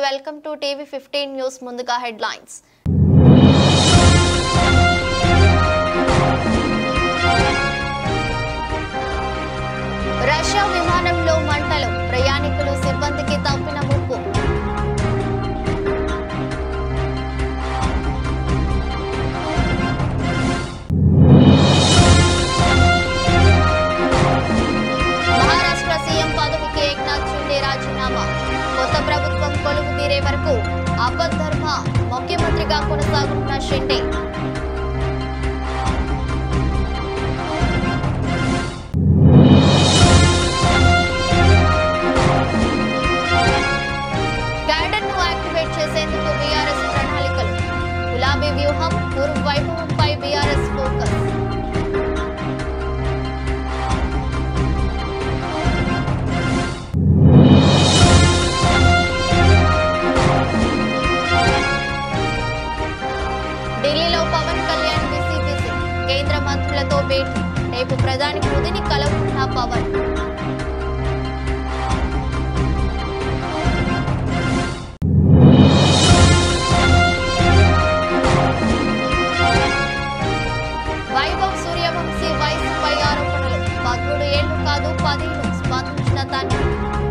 Welcome to TV fifteen news ముందుగా headlines రష్యా విమానంలో మంటలు ప్రయాణికులు సిబ్బందికి తప్పిన ముప్పు మహారాష్ట్ర సీఎం పదవికి ఏక్నాథ్ షిండే రాజీనామా కొత్త ప్రభుత్వం కొలువు తీరే వరకు అబద్ధర్మ ముఖ్యమంత్రిగా కొనసాగుతున్న షిండే క్యాడర్ ను యాక్టివేట్ చేసేందుకు బీఆర్ఎస్ ప్రణాళికలు గులాబీ వ్యూహం పూర్వ వైభవంపై బీఆర్ఎస్ ఫోకస్ ఢిల్లీలో పవన్ కళ్యాణ్ బిజీ బిజీ కేంద్ర మంత్రులతో భేటీ రేపు ప్రధాని మోదీని కలవనున్న పవన్ వైభవ్ సూర్యవంశీ వయసుపై ఆరోపణలు పదమూడు ఏళ్లు కాదు పదేళ్లు స్పందించిన తండ్రి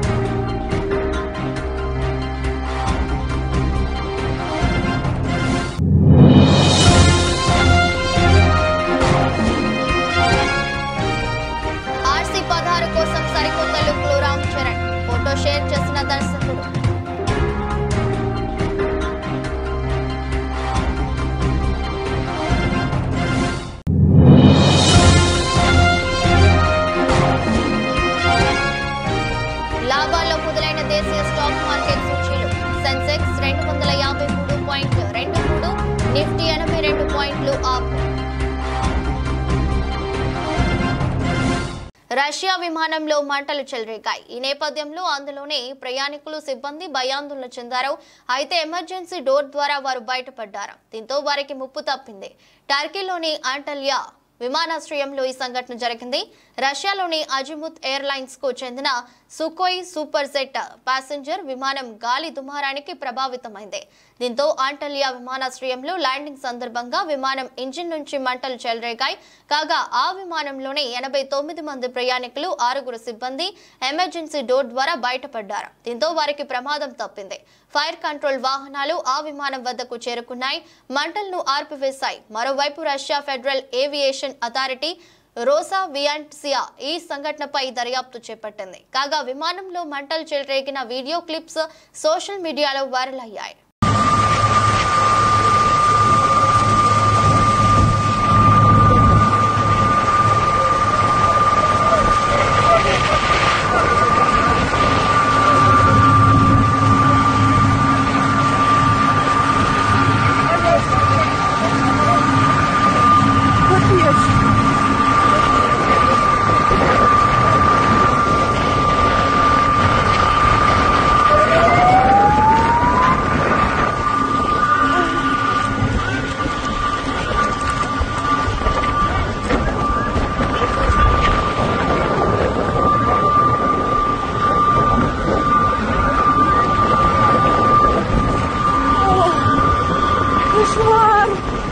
ఆర్సీ పదహారు కోసం సరికొత్త లుక్ లో రామ్ చరణ్ ఫోటో షేర్ చేసిన దర్శకుడు లాభాల్లో మొదలైన దేశీయ స్టాక్ మార్కెట్ సూచీలు సెన్సెక్స్ రెండు వందల యాభై మూడు పాయింట్ రెండు మూడు నిఫ్టీ ఎనభై రెండు పాయింట్లు ఆప్ రష్యా విమానంలో మంటలు చెలరేగాయి ఈ నేపథ్యంలో అందులోనే ప్రయాణికులు సిబ్బంది భయాందోళన చెందారు అయితే ఎమర్జెన్సీ డోర్ ద్వారా వారు బయటపడ్డారు దీంతో వారికి ముప్పు తప్పింది టర్కీలోని అంటల్యా విమానాశ్రయంలో ఈ సంఘటన జరిగింది రష్యాలోని అజిముత్ ఎయిర్లైన్స్ కు చెందిన సుకోయ్ సూపర్ జెట్ ప్యాసింజర్ విమానం గాలి దుమారానికి ప్రభావితమైంది దీంతో ఆంటలియా విమానాశ్రయంలో ల్యాండింగ్ సందర్భంగా విమానం ఇంజిన్ నుంచి మంటలు చెలరేగాయి కాగా ఆ విమానంలోనే ఎనభై తొమ్మిది మంది ప్రయాణికులు ఆరుగురు సిబ్బంది ఎమర్జెన్సీ డోర్ ద్వారా బయటపడ్డారు దీంతో వారికి ప్రమాదం తప్పింది ఫైర్ కంట్రోల్ వాహనాలు ఆ విమానం వద్దకు చేరుకున్నాయి మంటలను ఆర్పివేశాయి మరోవైపు రష్యా ఫెడరల్ ఏవియేషన్ అథారిటీ రోసా వియాంట్సియా ఈ సంఘటనపై దర్యాప్తు చేపట్టింది కాగా విమానంలో మంటలు చెలరేగిన వీడియో క్లిప్స్ సోషల్ మీడియాలో వైరల్ అయ్యాయి Кошмар!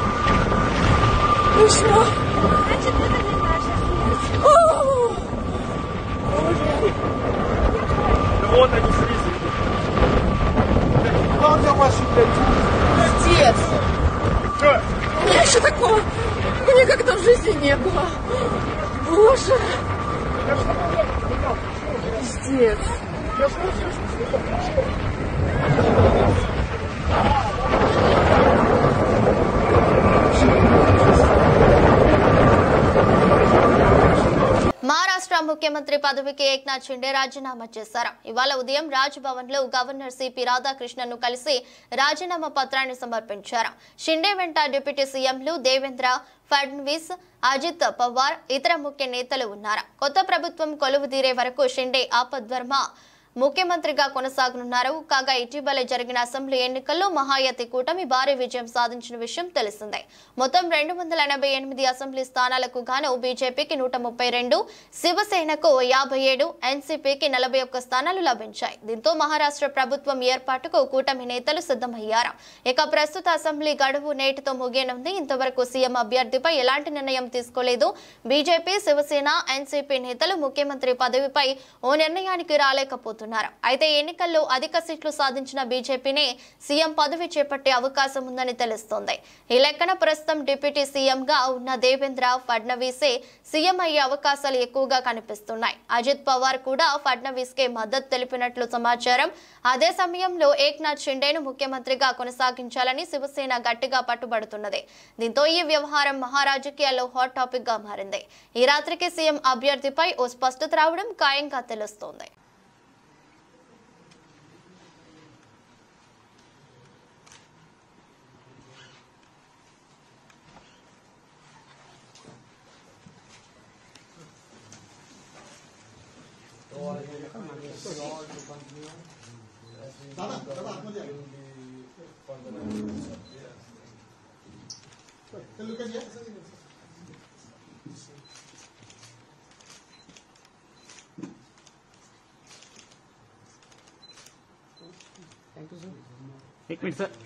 Кошмар! О! Вот они снизу. Как за ваши блядь? Пиздец! Что? У меня еще такого никогда в жизни не было. Боже! Пиздец! మహారాష్ట్ర ముఖ్యమంత్రి పదవికి ఏక్నాథ్ షిండే రాజీనామా చేశారు ఇవాళ ఉదయం రాజ్ భవన్ లో గవర్నర్ సిపి రాధాకృష్ణన్ ను కలిసి రాజీనామా పత్రాన్ని సమర్పించారు షిండే వెంట డిప్యూటీ సీఎంలు దేవేంద్ర ఫడ్నవీస్ అజిత్ పవార్ ఇతర ముఖ్య నేతలు ఉన్నారు కొత్త ప్రభుత్వం కొలువు తీరే వరకు షిండే ఆపద్వర్మ ముఖ్యమంత్రిగా కొనసాగనున్నారు కాగా ఇటీవల జరిగిన అసెంబ్లీ ఎన్నికల్లో మహాయతి కూటమి భారీ విజయం సాధించిన విషయం తెలిసిందే మొత్తం రెండు వందల ఎనభై ఎనిమిది అసెంబ్లీ స్థానాలకు గాను బీజేపీకి నూట ముప్పై రెండు శివసేనకు యాభై ఏడు ఎన్సీపీకి నలభై ఒక్క స్థానాలు లభించాయి దీంతో మహారాష్ట్ర ప్రభుత్వం ఏర్పాటుకు కూటమి నేతలు సిద్ధమయ్యారు ఇక ప్రస్తుత అసెంబ్లీ గడువు నేటితో ముగియనుంది ఇంతవరకు సీఎం అభ్యర్థిపై ఎలాంటి నిర్ణయం తీసుకోలేదు బీజేపీ శివసేన ఎన్సీపీ నేతలు ముఖ్యమంత్రి పదవిపై ఓ నిర్ణయానికి రాలేకపోతున్నారు అయితే ఎన్నికల్లో అధిక సీట్లు సాధించిన బీజేపీనే సీఎం పదవి చేపట్టే అవకాశం ఉందని తెలుస్తోంది ఈ లెక్కన ప్రస్తుతం డిప్యూటీ సీఎంగా ఉన్న దేవేంద్ర ఫడ్నవీసే సీఎం అయ్యే అవకాశాలు ఎక్కువగా కనిపిస్తున్నాయి అజిత్ పవార్ కూడా ఫడ్నవీస్ కే మద్దతు తెలిపినట్లు సమాచారం అదే సమయంలో ఏక్నాథ్ షిండేను ముఖ్యమంత్రిగా కొనసాగించాలని శివసేన గట్టిగా పట్టుబడుతున్నది దీంతో ఈ వ్యవహారం మహారాజకీయాల్లో హాట్ టాపిక్ గా మారింది ఈ రాత్రికి సీఎం అభ్యర్థిపై ఓ స్పష్టత రావడం ఖాయంగా తెలుస్తోంది एक मिनट सर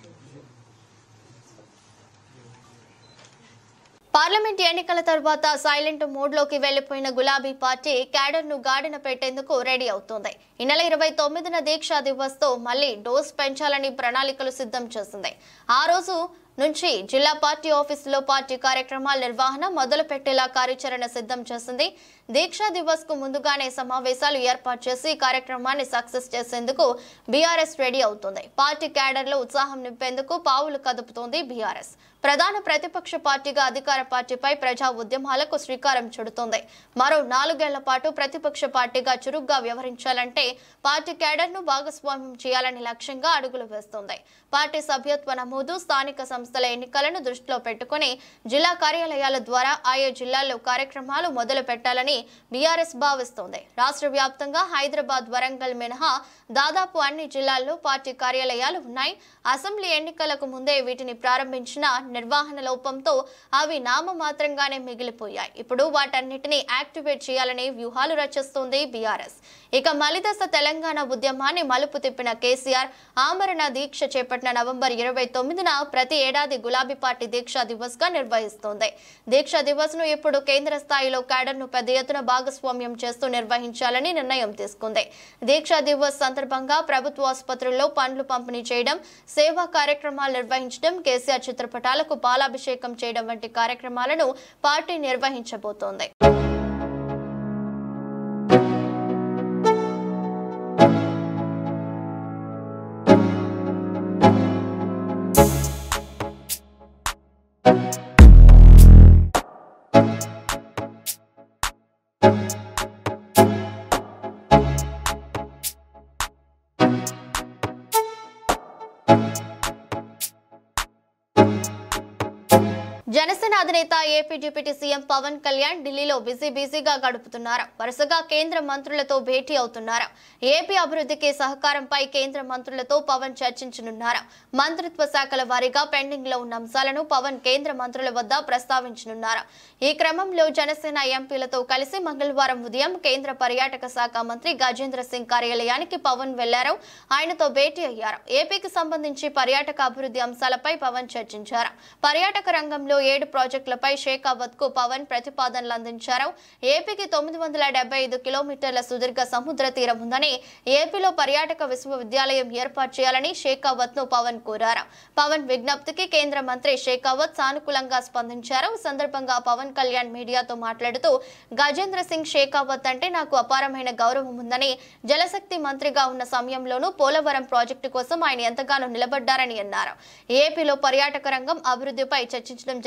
పార్లమెంట్ ఎన్నికల తర్వాత సైలెంట్ మోడ్ లోకి వెళ్లిపోయిన గులాబీ పార్టీ క్యాడర్ ను గాడిన పెట్టేందుకు రెడీ అవుతోంది ఈ నెల ఇరవై తొమ్మిదిన దీక్షా దివస్ తో మళ్లీ డోస్ పెంచాలని ప్రణాళికలు సిద్ధం చేసింది ఆ రోజు నుంచి జిల్లా పార్టీ ఆఫీసులో పార్టీ కార్యక్రమాల నిర్వహణ మొదలు పెట్టేలా కార్యాచరణ సిద్ధం చేసింది దీక్షా దివస్ కు ముందుగానే సమావేశాలు ఏర్పాటు చేసి కార్యక్రమాన్ని సక్సెస్ చేసేందుకు బీఆర్ఎస్ రెడీ అవుతుంది పార్టీ క్యాడర్ లో ఉత్సాహం నింపేందుకు పావులు కదుపుతోంది బీఆర్ఎస్ ప్రధాన ప్రతిపక్ష పార్టీగా అధికార పార్టీపై ప్రజా ఉద్యమాలకు శ్రీకారం చుడుతోంది మరో నాలుగేళ్ల పాటు ప్రతిపక్ష పార్టీగా చురుగ్గా వ్యవహరించాలంటే పార్టీ క్యాడర్ ను భాగస్వామ్యం చేయాలని లక్ష్యంగా అడుగులు వేస్తోంది పార్టీ సభ్యత్వ నమోదు స్థానిక సంస్థల ఎన్నికలను దృష్టిలో పెట్టుకుని జిల్లా కార్యాలయాల ద్వారా ఆయా జిల్లాల్లో కార్యక్రమాలు మొదలు పెట్టాలని బీఆర్ఎస్ భావిస్తోంది రాష్ట్ర వ్యాప్తంగా హైదరాబాద్ వరంగల్ మినహా దాదాపు అన్ని జిల్లాల్లో పార్టీ కార్యాలయాలు ఉన్నాయి అసెంబ్లీ ఎన్నికలకు ముందే వీటిని ప్రారంభించిన నిర్వహణ లోపంతో అవి నామమాత్రంగానే మిగిలిపోయాయి ఇప్పుడు వాటన్నిటిని యాక్టివేట్ చేయాలని వ్యూహాలు రచిస్తోంది బీఆర్ఎస్ ఇక మలిదశ తెలంగాణ ఉద్యమాన్ని మలుపు తిప్పిన కేసీఆర్ ఆమరణ దీక్ష చేపట్టిన నవంబర్ ఇరవై తొమ్మిదిన ప్రతి ఏడాది గులాబీ పార్టీ దీక్షా దివస్ గా నిర్వహిస్తోంది దీక్షా దివస్ ను ఇప్పుడు కేంద్ర స్థాయిలో క్యాడర్ ను పెద్ద ఎత్తున భాగస్వామ్యం చేస్తూ నిర్వహించాలని నిర్ణయం తీసుకుంది దీక్షా దివస్ సందర్భంగా ప్రభుత్వ ఆసుపత్రుల్లో పండ్లు పంపిణీ చేయడం సేవా కార్యక్రమాలు నిర్వహించడం కేసీఆర్ చిత్రపటాలకు పాలాభిషేకం చేయడం వంటి కార్యక్రమాలను పార్టీ నిర్వహించబోతోంది జనసేన అధినేత AP deputy CM Pawan Kalyan ఢిల్లీలో బిజీ బిజీగా గడుపుతున్నారు వరుసగా కేంద్ర మంత్రులతో భేటీ అవుతున్నారు ఏపీ అభివృద్ధికి సహకారంపై కేంద్ర మంత్రులతో పవన్ చర్చించనున్నారు మంత్రిత్వ శాఖల వారీగా పెండింగ్ లో ఉన్న అంశాలను పవన్ కేంద్ర మంత్రుల వద్ద ప్రస్తావించనున్నారు ఈ క్రమంలో జనసేన ఎంపీలతో కలిసి మంగళవారం ఉదయం కేంద్ర పర్యాటక శాఖ మంత్రి గజేంద్ర సింగ్ కార్యాలయానికి పవన్ వెళ్లారు ఆయనతో భేటీ అయ్యారు ఏపీకి సంబంధించి పర్యాటక అభివృద్ధి అంశాలపై పవన్ చర్చించారు పర్యాటక రంగంలో ఏడు ప్రాజెక్టులపై షేకావత్ కు పవన్ ప్రతిపాదనలు అందించారు ఏపీకి తొమ్మిది వందల డెబ్బై ఐదు కిలోమీటర్ల సుదీర్ఘ సముద్ర తీరం ఉందని ఏపీలో పర్యాటక విశ్వవిద్యాలయం ఏర్పాటు చేయాలని షేకావత్ ను పవన్ కోరారు పవన్ విజ్ఞప్తికి కేంద్ర మంత్రి షేకావత్ సానుకూలంగా స్పందించారు ఈ సందర్భంగా పవన్ కళ్యాణ్ మీడియాతో మాట్లాడుతూ గజేంద్ర సింగ్ షేకావత్ అంటే నాకు అపారమైన గౌరవం ఉందని జలశక్తి మంత్రిగా ఉన్న సమయంలోనూ పోలవరం ప్రాజెక్టు కోసం ఆయన ఎంతగానో నిలబడ్డారని అన్నారు ఏపీలో పర్యాటక రంగం అభివృద్ధిపై చర్చించడం జరిగింది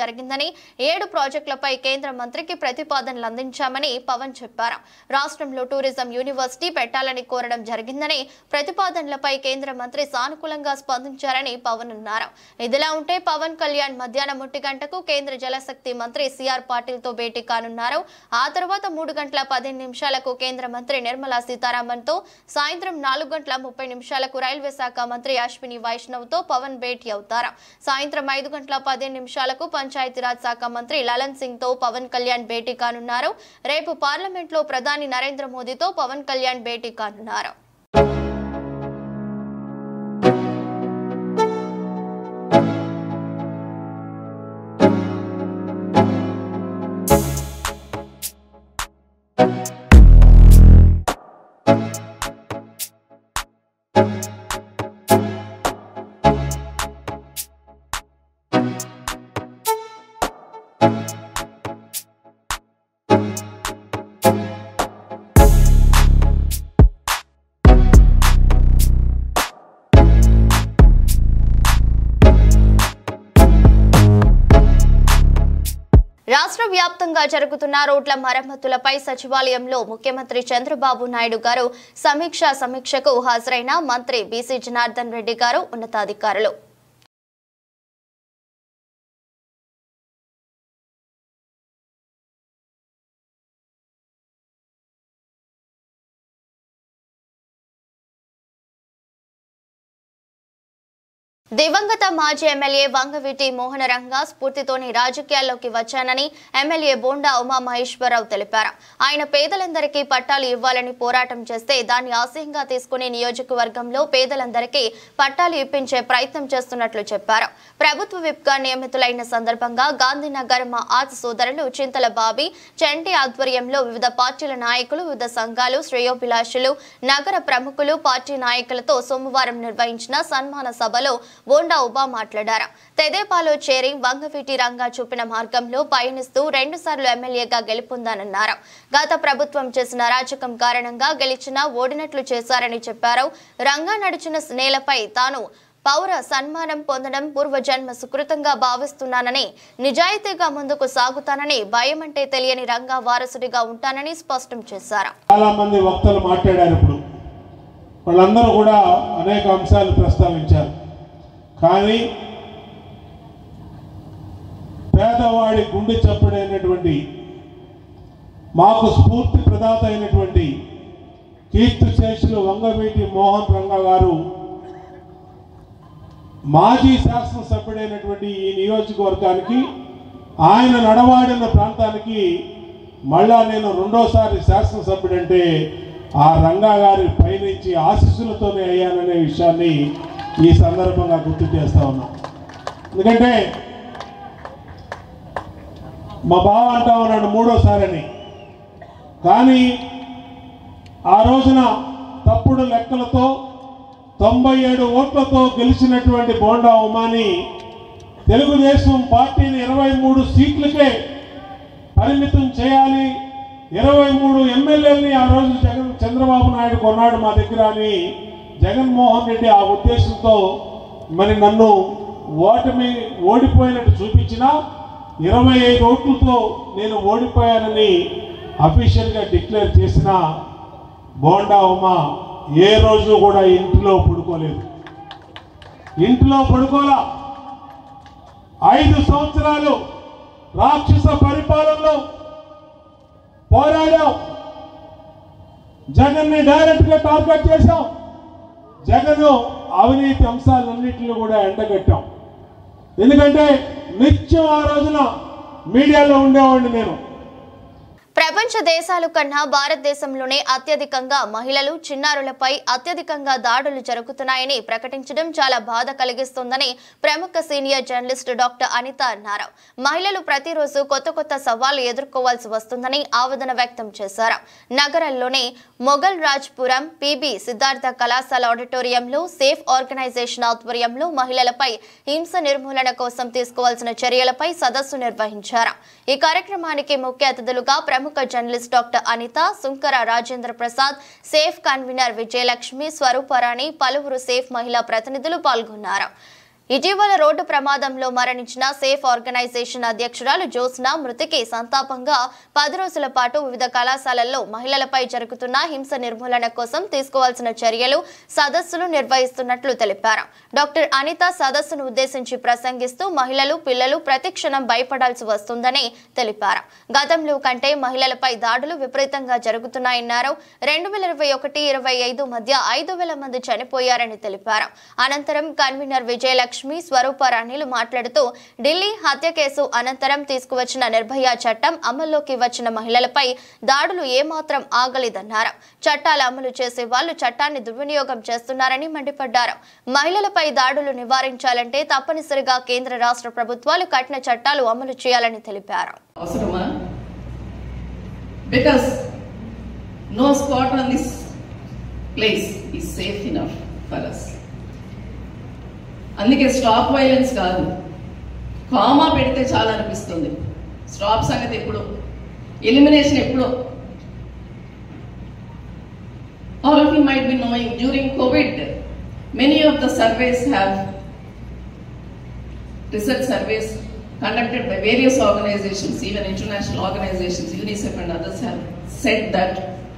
జరిగిందని ఏడు ప్రాజెక్టులపై కేంద్ర మంత్రికి ప్రతిపాదనలు అందించామని పవన్ చెప్పారు రాష్ట్రంలో టూరిజం యూనివర్సిటీ పెట్టాలని కోరడం జరిగిందని ప్రతిపాదనలపై కేంద్ర మంత్రి సానుకూలంగా స్పందించారని పవన్ అన్నారు ఇదిలా ఉంటే పవన్ కళ్యాణ్ మధ్యాహ్నం ఒంటి గంటకు కేంద్ర జలశక్తి మంత్రి సిఆర్ పాటిల్ తో భేటీ కానున్నారు ఆ తర్వాత మూడు గంటల పదిహేను నిమిషాలకు కేంద్ర మంత్రి నిర్మలా సీతారామన్ తో సాయంత్రం నాలుగు గంటల ముప్పై నిమిషాలకు రైల్వే శాఖ మంత్రి అశ్విని వైష్ణవ్ తో పవన్ భేటీ అవుతారు సాయంత్రం ఐదు గంటల పదిహేను నిమిషాలకు పంచాయతీరాజ్ శాఖ మంత్రి లలన్ సింగ్ తో పవన్ కళ్యాణ్ భేటీ కానున్నారు రేపు పార్లమెంట్ లో ప్రధాని నరేంద్ర మోదీతో పవన్ కళ్యాణ్ భేటీ కానున్నారు రాష్ట్ర వ్యాప్తంగా జరుగుతున్న రోడ్ల మరమ్మతులపై సచివాలయంలో ముఖ్యమంత్రి చంద్రబాబు నాయుడు గారు సమీక్ష సమీక్షకు హాజరైన మంత్రి బీసీ జనార్దన్ రెడ్డి గారు ఉన్నతాధికారులు దివంగత మాజీ ఎమ్మెల్యే వంగవీటి మోహనరంగ స్ఫూర్తితోని రాజకీయాల్లోకి వచ్చానని ఎమ్మెల్యే బోండా ఉమామహేశ్వరరావు తెలిపారు ఆయన పేదలందరికీ పట్టాలు ఇవ్వాలని పోరాటం చేస్తే దాన్ని ఆశయంగా తీసుకుని నియోజకవర్గంలో పేదలందరికీ పట్టాలు ఇప్పించే ప్రయత్నం చేస్తున్నట్లు చెప్పారు ప్రభుత్వ విప్గా నియమితులైన సందర్భంగా గాంధీనగర్ మా ఆత సోదరులు చింతల బాబీ చంటి ఆధ్వర్యంలో వివిధ పార్టీల నాయకులు వివిధ సంఘాలు శ్రేయోభిలాషులు నగర ప్రముఖులు పార్టీ నాయకులతో సోమవారం నిర్వహించిన సన్మాన సభలో బోండా ఉబా మాట్లాడారు తెదేపాలో చేరి వంగవీటి రంగా చూపిన మార్గంలో పయనిస్తూ రెండుసార్లు ఎమ్మెల్యేగా గెలుపొందానన్నారు గత ప్రభుత్వం చేసిన అరాచకం కారణంగా గెలిచినా ఓడినట్లు చేశారని చెప్పారు రంగా నడిచిన నేలపై తాను పౌర సన్మానం పొందడం పూర్వజన్మ సుకృతంగా భావిస్తున్నానని నిజాయితీగా ముందుకు సాగుతానని భయం అంటే తెలియని రంగా వారసుడిగా ఉంటానని స్పష్టం చేశారు చాలా మంది వక్తలు మాట్లాడారు ఇప్పుడు వాళ్ళందరూ కూడా అనేక అంశాలు ప్రస్తావించారు కానీ పేదవాడి గుండె చప్పుడైనటువంటి మాకు స్ఫూర్తి ప్రదాత అయినటువంటి కీర్తి శేషులు వంగవీటి మోహన్ రంగా గారు మాజీ శాసనసభ్యుడైనటువంటి ఈ నియోజకవర్గానికి ఆయన నడవాడిన ప్రాంతానికి మళ్ళా నేను రెండోసారి శాసనసభ్యుడంటే ఆ రంగా గారి పైనుంచి ఆశీస్సులతోనే అయ్యాననే విషయాన్ని ఈ సందర్భంగా గుర్తు చేస్తా ఉన్నా ఎందుకంటే మా బావ అంటా ఉన్నాడు మూడోసారని కానీ ఆ రోజున తప్పుడు లెక్కలతో తొంభై ఏడు ఓట్లతో గెలిచినటువంటి బోండా ఉమాని తెలుగుదేశం పార్టీని ఇరవై మూడు సీట్లకే పరిమితం చేయాలి ఇరవై మూడు ఎమ్మెల్యేలని ఆ రోజు జగన్ చంద్రబాబు నాయుడు కొన్నాడు మా దగ్గర అని జగన్మోహన్ రెడ్డి ఆ ఉద్దేశంతో మరి నన్ను ఓటమి ఓడిపోయినట్టు చూపించినా ఇరవై ఐదు ఓట్లతో నేను ఓడిపోయానని అఫీషియల్గా డిక్లేర్ చేసిన బోండా ఉమా ఏ రోజు కూడా ఇంట్లో పడుకోలేదు ఇంట్లో పడుకోలా ఐదు సంవత్సరాలు రాక్షస పరిపాలనలో పోరాడాం జగన్ని డైరెక్ట్ గా టార్గెట్ చేశాం జగన్ అవినీతి అంశాలన్నింటినీ కూడా ఎండగట్టాం ఎందుకంటే నిత్యం ఆ రోజున మీడియాలో ఉండేవాడిని నేను ప్రపంచ దేశాల కన్నా భారతదేశంలోనే అత్యధికంగా మహిళలు చిన్నారులపై అత్యధికంగా దాడులు జరుగుతున్నాయని ప్రకటించడం చాలా బాధ కలిగిస్తోందని ప్రముఖ సీనియర్ జర్నలిస్ట్ డాక్టర్ అనిత అన్నారు మహిళలు ప్రతిరోజు కొత్త కొత్త సవాళ్లు ఎదుర్కోవాల్సి వస్తుందని ఆవేదన వ్యక్తం చేశారు నగరంలోని మొఘల్ రాజ్పురం పిబి సిద్ధార్థ కళాశాల ఆడిటోరియంలో సేఫ్ ఆర్గనైజేషన్ ఆధ్వర్యంలో మహిళలపై హింస నిర్మూలన కోసం తీసుకోవాల్సిన చర్యలపై సదస్సు నిర్వహించారు ఈ కార్యక్రమానికి ముఖ్య అతిథులుగా ప్రముఖ journalist doctor Anitha Sunkara Rajendra Prasad safe convener Vijayalakshmi Swarooparani పలువురు సేఫ్ మహిళా ప్రతినిధులు పాల్గొన్నారు ఇటీవల రోడ్డు ప్రమాదంలో మరణించిన సేఫ్ ఆర్గనైజేషన్ అధ్యక్షురాలు జ్యోత్స్న మృతికి సంతాపంగా పది రోజుల పాటు వివిధ కళాశాలల్లో మహిళలపై జరుగుతున్న హింస నిర్మూలన కోసం తీసుకోవాల్సిన చర్యలు సదస్సులు నిర్వహిస్తున్నట్లు తెలిపారు డాక్టర్ అనిత సదస్సును ఉద్దేశించి ప్రసంగిస్తూ మహిళలు పిల్లలు ప్రతిక్షణం భయపడాల్సి వస్తుందని తెలిపారు గతంలో కంటే మహిళలపై దాడులు విపరీతంగా జరుగుతున్నాయన్నారు రెండు వేల ఇరవై ఒకటి ఇరవై ఐదు మధ్య ఐదు వేల మంది చనిపోయారని తెలిపారు అనంతరం కన్వీనర్ విజయలక్ష్మి స్వరూపరాణిలు మాట్లాడుతూ ఢిల్లీ హత్య కేసు అనంతరం తీసుకువచ్చిన నిర్భయ చట్టం అమల్లోకి వచ్చిన మహిళలపై దాడులు ఏమాత్రం ఆగలేదన్నారు చట్టాలు అమలు చేసే వాళ్ళు చట్టాన్ని దుర్వినియోగం చేస్తున్నారని మండిపడ్డారు మహిళలపై దాడులు నివారించాలంటే తప్పనిసరిగా కేంద్ర రాష్ట్ర ప్రభుత్వాలు కఠిన చట్టాలు అమలు చేయాలని తెలిపారు అవసరమా because no spot on this place is safe enough for us అందుకే స్టాప్ వైలెన్స్ కాదు కామా పెడితే చాలా అనిపిస్తుంది స్టాప్ సంగతి ఎప్పుడు ఎలిమినేషన్ ఎప్పుడు all of you might be knowing during covid many of the surveys have research surveys conducted by various organizations, even international organizations, UNICEF and others have said that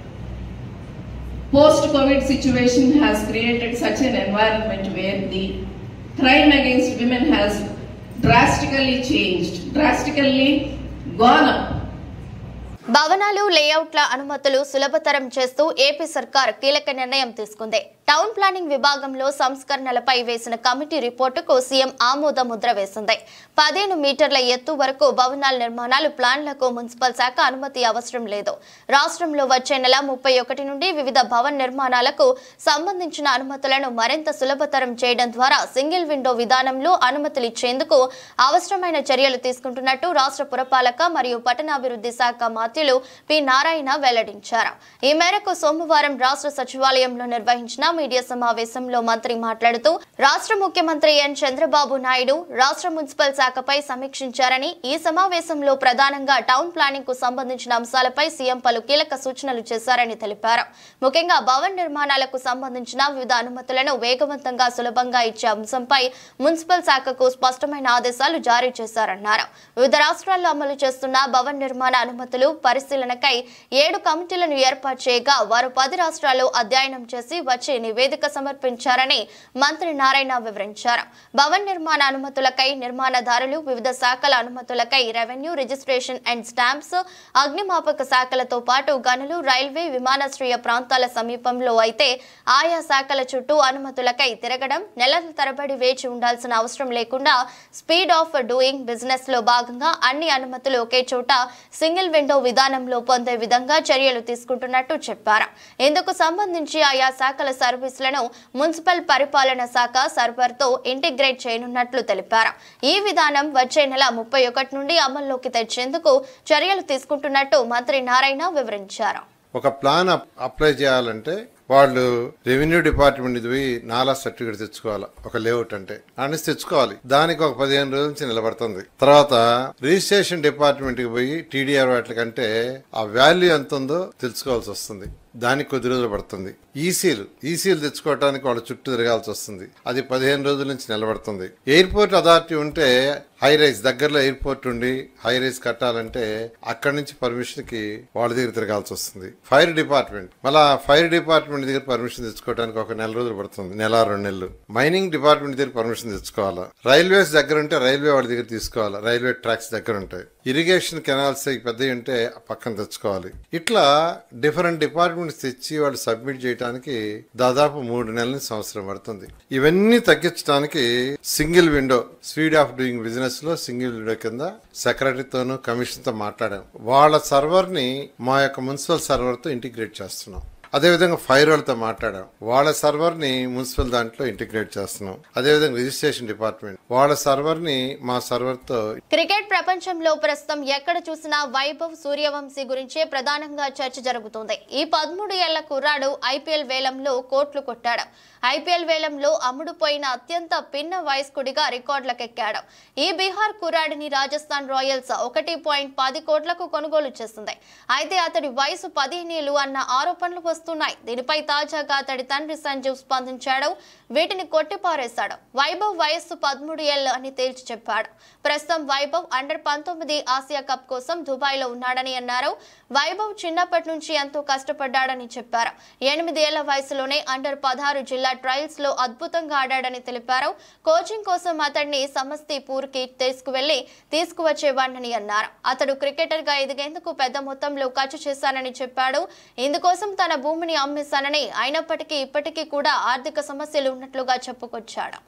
post-COVID situation has created such an environment where the crime against women has drastically changed, drastically gone up. భవనాలు లేఅవుట్ల అనుమతులు సులభతరం చేస్తూ AP సర్కార్ కీలక నిర్ణయం తీసుకుంది town planning విభాగంలో సంస్కరణలపై వేసిన కమిటీ రిపోర్టుకు సీఎం ఆమోద ముద్ర వేసింది పదిహేను మీటర్ల ఎత్తు వరకు భవనాల నిర్మాణాలు ప్లాన్లకు మున్సిపల్ శాఖ అనుమతి అవసరం లేదు రాష్ట్రంలో వచ్చే నెల ముప్పై ఒకటి నుండి వివిధ భవన్ నిర్మాణాలకు సంబంధించిన అనుమతులను మరింత సులభతరం చేయడం ద్వారా సింగిల్ విండో విధానంలో అనుమతులు ఇచ్చేందుకు అవసరమైన చర్యలు తీసుకుంటున్నట్టు రాష్ట్ర పురపాలక మరియు పట్టణాభివృద్ధి శాఖ మాత్యులు పి నారాయణ వెల్లడించారు ఈ మేరకు సోమవారం రాష్ట్ర సచివాలయంలో నిర్వహించిన మీడియా సమావేశంలో మంత్రి మాట్లాడుతూ రాష్ట్ర ముఖ్యమంత్రి ఎన్ చంద్రబాబు నాయుడు రాష్ట్ర మున్సిపల్ శాఖపై సమీక్షించారని ఈ సమావేశంలో ప్రధానంగా టౌన్ ప్లానింగ్ కు సంబంధించిన అంశాలపై సీఎం పలు కీలక సూచనలు చేశారని తెలిపారు ముఖ్యంగా భవన్ నిర్మాణాలకు సంబంధించిన వివిధ అనుమతులను వేగవంతంగా సులభంగా ఇచ్చే అంశంపై మున్సిపల్ శాఖకు స్పష్టమైన ఆదేశాలు జారీ చేశారన్నారు వివిధ రాష్ట్రాల్లో అమలు చేస్తున్న భవన్ నిర్మాణ అనుమతులు పరిశీలనకై ఏడు కమిటీలను ఏర్పాటు చేయగా వారు పది రాష్ట్రాల్లో అధ్యయనం చేసి వచ్చి నివేదిక సమర్పించారని మంత్రి నారాయణ వివరించారు భవన్ నిర్మాణ అనుమతులకై నిర్మాణదారులు వివిధ శాఖల అనుమతులకై రెవెన్యూ రిజిస్ట్రేషన్ అండ్ స్టాంప్స్ అగ్నిమాపక శాఖలతో పాటు గనులు రైల్వే విమానాశ్రయ ప్రాంతాల సమీపంలో అయితే ఆయా శాఖల చుట్టూ అనుమతులకై తిరగడం నెలల తరబడి వేచి ఉండాల్సిన అవసరం లేకుండా స్పీడ్ ఆఫ్ డూయింగ్ బిజినెస్ లో భాగంగా అన్ని అనుమతులు ఒకే చోట సింగిల్ విండో విధానంలో పొందే విధంగా చర్యలు తీసుకుంటున్నట్టు చెప్పారు ఇందుకు సంబంధించి ఆయా శాఖల సర్వీసులను మున్సిపల్ పరిపాలన శాఖ సర్వర్తో ఇంటిగ్రేట్ చేయనున్నట్లు తెలిపారు ఈ విధానం వచ్చే నెల ముప్పై ఒకటి నుండి అమల్లోకి తెచ్చేందుకు చర్యలు తీసుకుంటున్నట్టు మంత్రి నారాయణ వివరించారు ఒక ప్లాన్ అప్- అప్లై చేయాలంటే వాళ్ళు రెవెన్యూ డిపార్ట్మెంట్ నుంచి పోయి నాలా సర్టిఫికేట్ తెచ్చుకోవాలి ఒక లేఅవుట్ అంటే అనేసి తెచ్చుకోవాలి దానికి ఒక పదిహేను రోజుల నుంచి నిలబడుతుంది తర్వాత రిజిస్ట్రేషన్ డిపార్ట్మెంట్ కి పోయి టీడీఆర్ వాటికంటే ఆ వాల్యూ ఎంత ఉందో తెలుసుకోవాల్సి వస్తుంది దానికి కొద్ది రోజులు పడుతుంది ఈసీలు ఈసీలు తెచ్చుకోవడానికి వాళ్ళ చుట్టూ తిరగాల్సి వస్తుంది అది పదిహేను రోజుల నుంచి నిలబడుతుంది ఎయిర్పోర్ట్ అథారిటీ ఉంటే హై రైస్ దగ్గరలో ఎయిర్పోర్ట్ ఉండి హై రైస్ కట్టాలంటే అక్కడి నుంచి పర్మిషన్ కి వాళ్ళ దగ్గర తిరగాల్సి వస్తుంది ఫైర్ డిపార్ట్మెంట్ మళ్ళా ఫైర్ డిపార్ట్మెంట్ దగ్గర పర్మిషన్ తెచ్చుకోవడానికి ఒక నెల రోజులు పడుతుంది నెల రెండు నెలలు మైనింగ్ డిపార్ట్మెంట్ దగ్గర పర్మిషన్ తెచ్చుకోవాలా రైల్వేస్ దగ్గర ఉంటే రైల్వే వాళ్ళ దగ్గర తీసుకోవాలా రైల్వే ట్రాక్స్ దగ్గర ఉంటాయి ఇరిగేషన్ కెనాల్స్ పెద్దవి ఉంటే పక్కన తెచ్చుకోవాలి ఇట్లా డిఫరెంట్ డిపార్ట్మెంట్స్ తెచ్చి వాళ్ళు సబ్మిట్ చేయడానికి దాదాపు మూడు నెలల నుంచి సంవత్సరం పడుతుంది ఇవన్నీ తగ్గించడానికి single window speed of doing business లో సింగిల్ విండో కింద సెక్రటరీతోనూ కమిషన్ తో మాట్లాడాం వాళ్ళ సర్వర్ ని మా యొక్క మున్సిపల్ సర్వర్ తో ఇంటిగ్రేట్ చేస్తున్నాం అదేవిధంగా ఫైర్ వాళ్ళతో మాట్లాడాం వాళ్ళ సర్వర్ ని మున్సిపల్ దాంట్లో ఇంటిగ్రేట్ చేస్తున్నాం అదేవిధంగా రిజిస్ట్రేషన్ డిపార్ట్మెంట్ వాళ్ళ సర్వర్ ని మా సర్వర్ తో క్రికెట్ ప్రపంచంలో ప్రస్తుతం ఎక్కడ చూసినా వైభవ్ సూర్యవంశీ గురించే ప్రధానంగా చర్చ జరుగుతుంది ఈ పదమూడు ఏళ్ల కుర్రాడు ఐపీఎల్ వేలంలో కోట్లు కొట్టాడు ఐపీఎల్ వేలంలో అమ్ముడుపోయిన అత్యంత పిన్న వయస్కుడిగా రికార్డులకెక్కాడు ఈ బీహార్ కుర్రాడిని రాజస్థాన్ రాయల్స్ ఒకటి పాయింట్ పది కోట్లకు కొనుగోలు చేసింది అయితే అతడి వయసు పదిహేనేళ్లు అన్న ఆరోపణలు వస్తున్నాయి దీనిపై తాజాగా అతడి తండ్రి సంజీవ్ స్పందించాడు వీటిని కొట్టిపారేశాడు వైభవ్ వయస్సు పదమూడు ఏళ్ళు అని తేల్చి చెప్పాడు ప్రస్తుతం వైభవ్ అండర్ పంతొమ్మిది ఆసియా కప్ కోసం దుబాయ్ లో ఉన్నాడని అన్నారు వైభవ్ చిన్నప్పటి నుంచి ఎంతో కష్టపడ్డాడని చెప్పారు ఎనిమిది ఏళ్ల వయసులోనే అండర్ పదహారు జిల్లా ట్రయల్స్ లో అద్భుతంగా ఆడాడని తెలిపారు కోచింగ్ కోసం అతడిని సమస్తీపూర్ కి తీసుకువెళ్లి తీసుకువచ్చేవాడిని అన్నారు అతడు క్రికెటర్ గా ఎదిగేందుకు పెద్ద మొత్తంలో ఖర్చు చేశానని చెప్పాడు ఇందుకోసం తన భూమిని అమ్మేశానని అయినప్పటికీ ఇప్పటికీ కూడా ఆర్థిక సమస్యలు ఉన్నట్లుగా చెప్పుకొచ్చాడు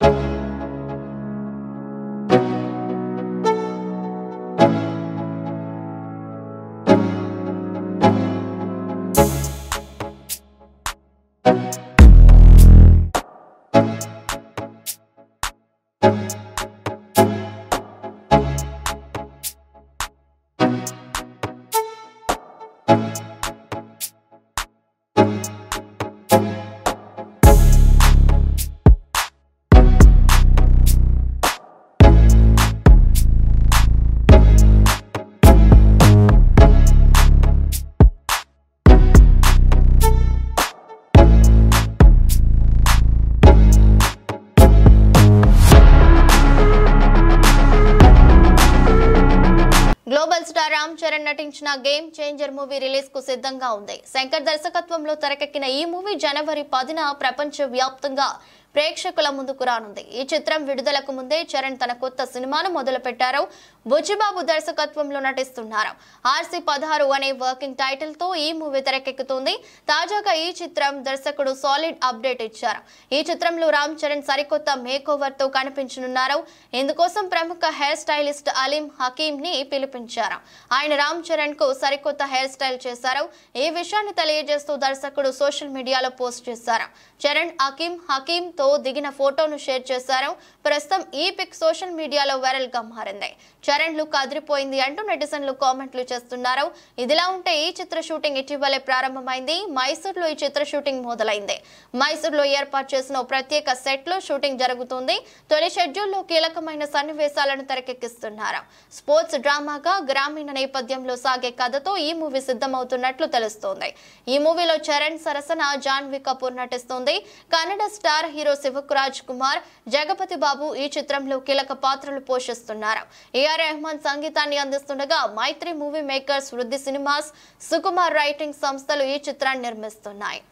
గ్లోబల్ స్టార్ రామ్ చరణ్ నటించిన గేమ్ చేంజర్ మూవీ రిలీజ్ కు సిద్ధంగా ఉంది శంకర్ దర్శకత్వంలో తెరకెక్కిన ఈ మూవీ జనవరి పదిన ప్రపంచ వ్యాప్తంగా ప్రేక్షకుల ముందుకు రానుంది ఈ చిత్రం విడుదలకు ముందే చరణ్ తన కొత్త సినిమాను మొదలు పెట్టారు బుచ్చిబాబు దర్శకత్వంలో నటిస్తున్నారు ఆర్సీ పదహారు అనే వర్కింగ్ టైటిల్ తో ఈ మూవీ తెరకెక్కుతుంది తాజాగా ఈ చిత్రం దర్శకుడు సాలిడ్ అప్డేట్ ఇచ్చారు ఈ చిత్రంలో రామ్ చరణ్ సరికొత్త మేక్ ఓవర్ తో కనిపించనున్నారు ఇందుకోసం ప్రముఖ హెయిర్ స్టైలిస్ట్ అలీం హకీం ని పిలిపించారు ఆయన రామ్ చరణ్ కు సరికొత్త హెయిర్ స్టైల్ చేశారు ఈ విషయాన్ని తెలియజేస్తూ దర్శకుడు సోషల్ మీడియాలో పోస్ట్ చేశారు చరణ్ హకీం హకీం తో దిగిన ఫోటోను షేర్ చేశారు ప్రస్తుతం ఈ పిక్ సోషల్ మీడియాలో వైరల్ గా మారింది చరణ్ లుక్ అదిరిపోయింది అంటూ నెటిజన్లు కామెంట్లు చేస్తున్నారు ఇదిలా ఉంటే ఈ చిత్ర షూటింగ్ ఇటీవలే ప్రారంభమైంది మైసూర్లో ఈ చిత్ర షూటింగ్ మొదలైంది మైసూర్లో ఏర్పాటు చేసిన ఓ ప్రత్యేక సెట్ లో షూటింగ్ జరుగుతుంది తొలి షెడ్యూల్లో కీలకమైన సన్నివేశాలను తెరకెక్కిస్తున్నారు స్పోర్ట్స్ డ్రామాగా గ్రామీణ నేపథ్యంలో సాగే కథతో ఈ మూవీ సిద్ధమవుతున్నట్లు తెలుస్తోంది ఈ మూవీలో చరణ్ సరసన జాన్వీ కపూర్ నటిస్తుంది కన్నడ స్టార్ హీరో శివకురాజ్ కుమార్ జగపతి బాబు ఈ చిత్రంలో కీలక పాత్రలు పోషిస్తున్నారు ఏఆర్ రెహమాన్ సంగీతాన్ని అందిస్తుండగా Mythri movie makers Vriddhi cinemas Sukumar writing సంస్థలు ఈ చిత్రాన్ని నిర్మిస్తున్నాయి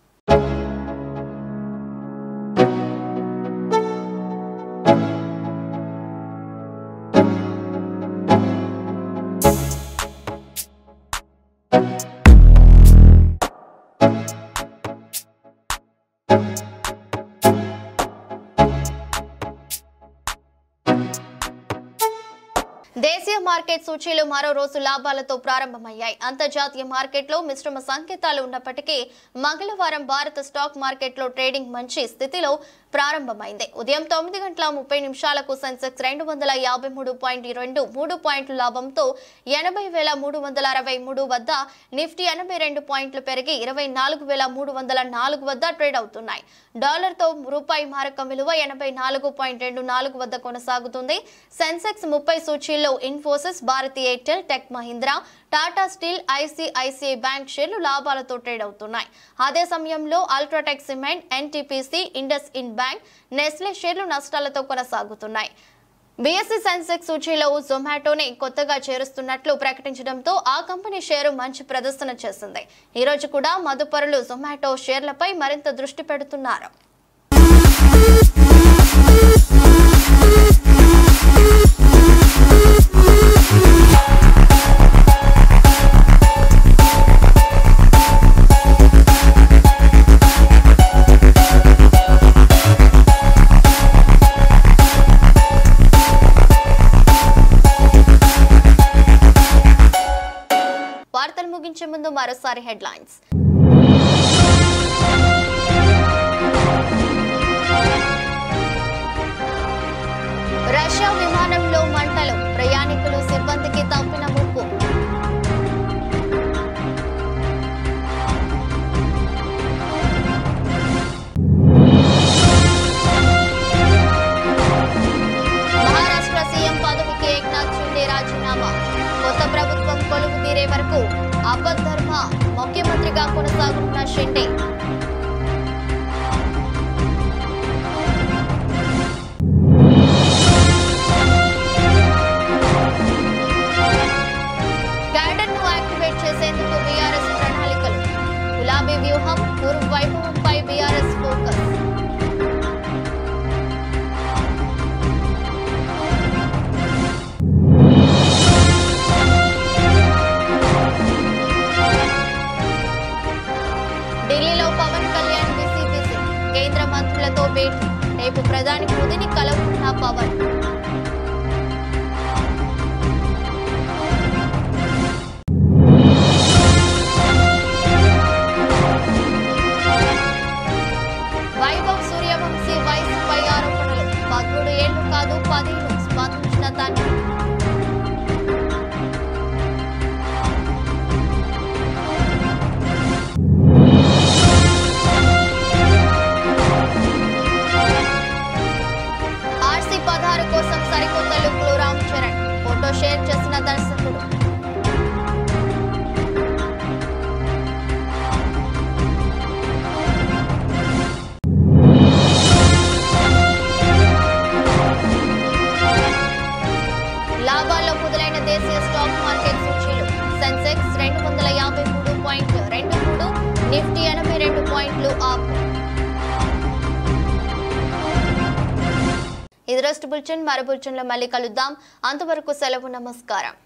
దేశీయ మార్కెట్ సూచీలు మరో రోజు లాభాలతో ప్రారంభమయ్యాయి అంతర్జాతీయ మార్కెట్లో మిశ్రమ సంకేతాలు ఉన్నప్పటికీ మంగళవారం భారత స్టాక్ మార్కెట్లో ట్రేడింగ్ మంచి స్థితిలో ప్రారంభమైంది ఉదయం తొమ్మిది గంటల ముప్పై నిమిషాలకు సెన్సెక్స్ రెండు వందల యాభై మూడు పాయింట్ రెండు మూడు పాయింట్ల లాభంతో ఎనభై వేల మూడు వందల అరవై మూడు వద్ద నిఫ్టీ ఎనభై రెండు పాయింట్లు పెరిగి ఇరవై నాలుగు వేల మూడు వందల నాలుగు వద్ద ట్రేడ్ అవుతున్నాయి డాలర్తో రూపాయి మారకం విలువ ఎనభై నాలుగు పాయింట్ రెండు నాలుగు వద్ద కొనసాగుతుంది సెన్సెక్స్ ముప్పై సూచీల్లో Infosys Bharti Airtel Tech Mahindra Tata steel ICICI bank షేర్లు లాభాలతో ట్రేడ్ అవుతున్నాయి అదే సమయంలో UltraTech cement NTPC IndusInd bank Nestle షేర్లు నష్టాలతో కొనసాగుతున్నాయి బీఎస్సీ సెన్సెక్స్ సూచీలో జొమాటోని కొత్తగా చేరుస్తున్నట్లు ప్రకటించడంతో ఆ కంపెనీ షేరు మంచి ప్రదర్శన చేసింది ఈ రోజు కూడా మదుపరులు జొమాటో షేర్లపై మరింత దృష్టి పెడుతున్నారు వార్తలు ముగించే ముందు మరోసారి హెడ్లైన్స్ రష్యా విమానంలో మంటలు ప్రయాణికులు సిబ్బందికి తప్పిన ముప్పు మహారాష్ట్ర సీఎం పదవికి ఏక్నాథ్ షిండే రాజీనామా కొత్త ప్రభుత్వం కొలువు తీరే వరకు అబద్ధర్మ ముఖ్యమంత్రిగా కొనసాగుతున్న షిండే క్యాడర్ ను యాక్టివేట్ చేసేందుకు బీఆర్ఎస్ ప్రణాళికలు గులాబీ వ్యూహం పూర్వ వైభవంపై బీఆర్ఎస్ ఫోకస్ ఢిల్లీలో పవన్ కళ్యాణ్ బిజీ బిజీ కేంద్ర మంత్రులతో భేటీ రేపు ప్రధాని మోదీని కలవనున్న పవన్ వైభవ్ సూర్యవంశీ వయసుపై ఆరోపణలు పదమూడు ఏళ్లు కాదు పదిహేను స్పందించిన తండ్రి ఆర్సీ పదహారు కోసం సరికొత్త లుక్లు రామ్ చరణ్ ఫోటో షేర్ చేసిన దర్శకుడు లాభాల్లో మొదలైన దేశీయ స్టాక్ మార్కెట్ సూచీలు సెన్సెక్స్ రెండు వందల యాభై మూడు పాయింట్ రెండు మూడు నిఫ్టీ ఎనభై రెండు పాయింట్లు ఆప్ ఇది రోజు బులెటిన్ మరో బులెటిన్లో మళ్ళీ కలుద్దాం అంతవరకు సెలవు నమస్కారం